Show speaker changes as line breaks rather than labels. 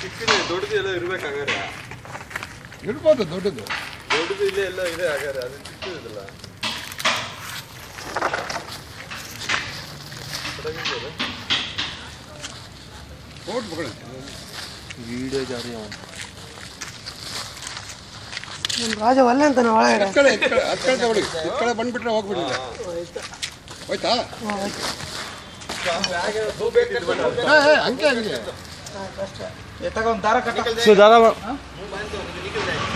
ಚಿಕ್ಕದು ದೊಡ್ಡದು ಎಲ್ಲ ಇರ್ಬೇಕಾಗಾರೆ
ಇರ್ಬೋದು ದೊಡ್ಡದು
ದೊಡ್ಡದು ಇಲ್ಲೇ ಎಲ್ಲ ಇದೆ ಹಾಗಾದ್ರೆ ಅದು ಚಿಕ್ಕದಿಲ್ಲ
ಓಟ್ ಮಗಳು
ವಿಡಿಯೋ ಜಾರಿ ಅವನು
ನಮ್ಮ ರಾಜ ಒಲ್ಲೆ ಅಂತಾನೆ ಒಳಗಡೆ
ಎತ್ಕಡೆ ಎತ್ಕಡೆ ಹತ್ಕಡೆ ತಗೊಳ್ಳಿ ಎತ್ಕಡೆ ಬಂದ್ಬಿಟ್ರೆ ಹೋಗ್ಬಿಟ್ಟಿದೆ ಹೋಯ್ತಾ ಏ, ಏ, ಹಂಗೆ ಹಂಗೆ
ಎತ್ತಾಗ ಒಂದು ದಾರ ಕಟ್ಟ
ಸೊ ದಾದಾ
ಮೂವ್ ಬಂತು, ನಿಖಿಲ್